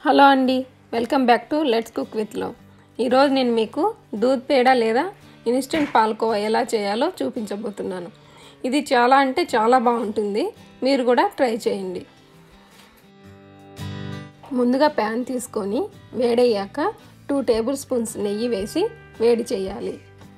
hello అండి welcome back to let's cook with లో ఈరోజు నేను మీకు దూద్ పేడ లేదా ఇన్స్టెంట్ పాలకోవా ఎలా చేయాలో చూపించబోతున్నాను ఇది చాలా అంటే చాలా బాగుంటుంది మీరు కూడా ట్రై చేయండి ముందుగా ప్యాన్ తీసుకొని వేడయ్యాక టూ టేబుల్ స్పూన్స్ నెయ్యి వేసి వేడి చేయాలి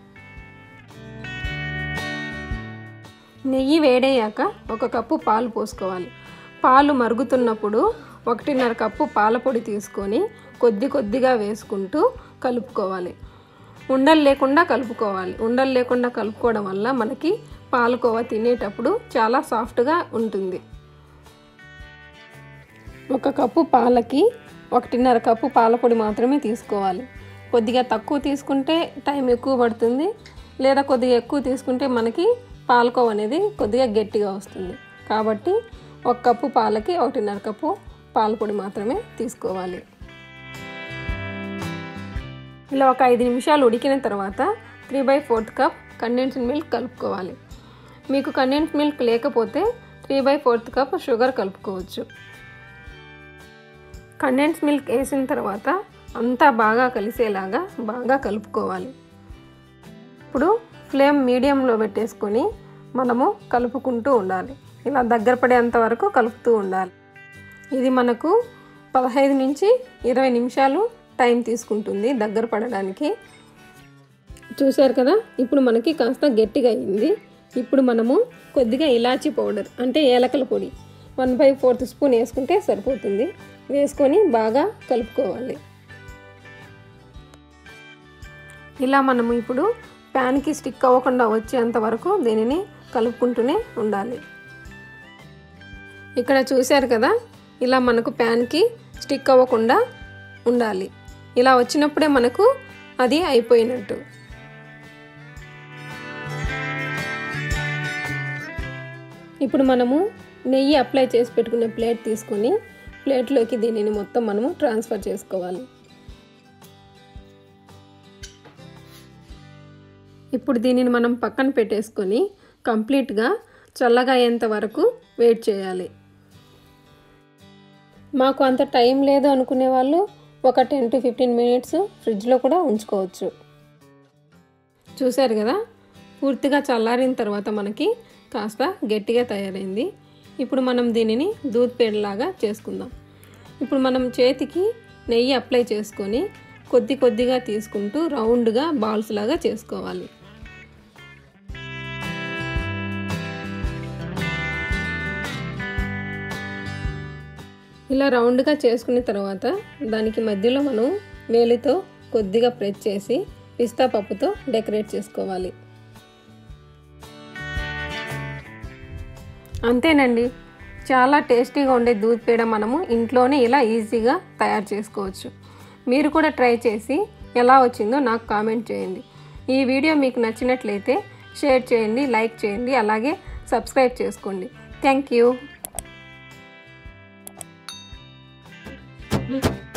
నెయ్యి వేడయ్యాక ఒక కప్పు పాలు పోసుకోవాలి పాలు మరుగుతున్నప్పుడు ఒకటిన్నర కప్పు పాల పొడి తీసుకొని కొద్ది కొద్దిగా వేసుకుంటూ కలుపుకోవాలి ఉండలు లేకుండా కలుపుకోవాలి ఉండలు లేకుండా కలుపుకోవడం వల్ల మనకి పాలకోవా తినేటప్పుడు చాలా సాఫ్ట్గా ఉంటుంది ఒక కప్పు పాలకి ఒకటిన్నర కప్పు పాల పొడి మాత్రమే తీసుకోవాలి కొద్దిగా తక్కువ తీసుకుంటే టైం ఎక్కువ పడుతుంది లేదా కొద్దిగా ఎక్కువ తీసుకుంటే మనకి పాలకోవ అనేది కొద్దిగా గట్టిగా వస్తుంది కాబట్టి ఒక కప్పు పాలకి ఒకటిన్నర కప్పు పాల పొడి మాత్రమే తీసుకోవాలి ఇలా ఒక ఐదు నిమిషాలు ఉడికిన తర్వాత three by fourth cup condensed milk కలుపుకోవాలి మీకు కండెన్స్ మిల్క్ లేకపోతే three by fourth cup sugar కలుపుకోవచ్చు కండెన్స్ మిల్క్ వేసిన తర్వాత అంతా బాగా కలిసేలాగా బాగా కలుపుకోవాలి ఇప్పుడు ఫ్లేమ్ మీడియంలో పెట్టేసుకొని మనము కలుపుకుంటూ ఉండాలి ఇలా దగ్గర పడేంత వరకు కలుపుతూ ఉండాలి ఇది మనకు పదహైదు నుంచి ఇరవై నిమిషాలు టైం తీసుకుంటుంది దగ్గర పడడానికి చూశారు కదా ఇప్పుడు మనకి కాస్త గట్టిగా అయింది ఇప్పుడు మనము కొద్దిగా ఇలాచీ పౌడర్ అంటే ఏలకల పొడి వన్ బై ఫోర్త్ స్పూన్ వేసుకుంటే సరిపోతుంది వేసుకొని బాగా కలుపుకోవాలి ఇలా మనము ఇప్పుడు ప్యాన్కి స్టిక్ అవ్వకుండా వచ్చేంత వరకు దీనిని కలుపుకుంటూనే ఉండాలి ఇక్కడ చూశారు కదా ఇలా మనకు ప్యాన్కి స్టిక్ అవ్వకుండా ఉండాలి ఇలా వచ్చినప్పుడే మనకు అది అయిపోయినట్టు ఇప్పుడు మనము నెయ్యి అప్లై చేసి పెట్టుకునే ప్లేట్ తీసుకొని ప్లేట్లోకి దీనిని మొత్తం మనము ట్రాన్స్ఫర్ చేసుకోవాలి ఇప్పుడు దీనిని మనం పక్కన పెట్టేసుకొని కంప్లీట్గా చల్లగా అయ్యేంత వరకు వెయిట్ చేయాలి మాకు అంత టైం లేదు అనుకునే వాళ్ళు ఒక టెన్ టు ఫిఫ్టీన్ మినిట్స్ ఫ్రిడ్జ్లో కూడా ఉంచుకోవచ్చు చూశారు కదా పూర్తిగా చల్లారిన తర్వాత మనకి కాస్త గట్టిగా తయారైంది ఇప్పుడు మనం దీనిని దూద్ పేడలాగా చేసుకుందాం ఇప్పుడు మనం చేతికి నెయ్యి అప్లై చేసుకొని కొద్ది కొద్దిగా తీసుకుంటూ రౌండ్గా బాల్స్ లాగా చేసుకోవాలి ఇలా రౌండ్గా చేసుకున్న తర్వాత దానికి మధ్యలో మనం వేలితో కొద్దిగా ప్రెస్ చేసి పిస్తా పప్పుతో డెకరేట్ చేసుకోవాలి అంతేనండి చాలా టేస్టీగా ఉండే దూద్ పేడ మనము ఇంట్లోనే ఇలా ఈజీగా తయారు చేసుకోవచ్చు మీరు కూడా ట్రై చేసి ఎలా వచ్చిందో నాకు కామెంట్ చేయండి ఈ వీడియో మీకు నచ్చినట్లయితే షేర్ చేయండి లైక్ చేయండి అలాగే సబ్స్క్రైబ్ చేసుకోండి థ్యాంక్ యూ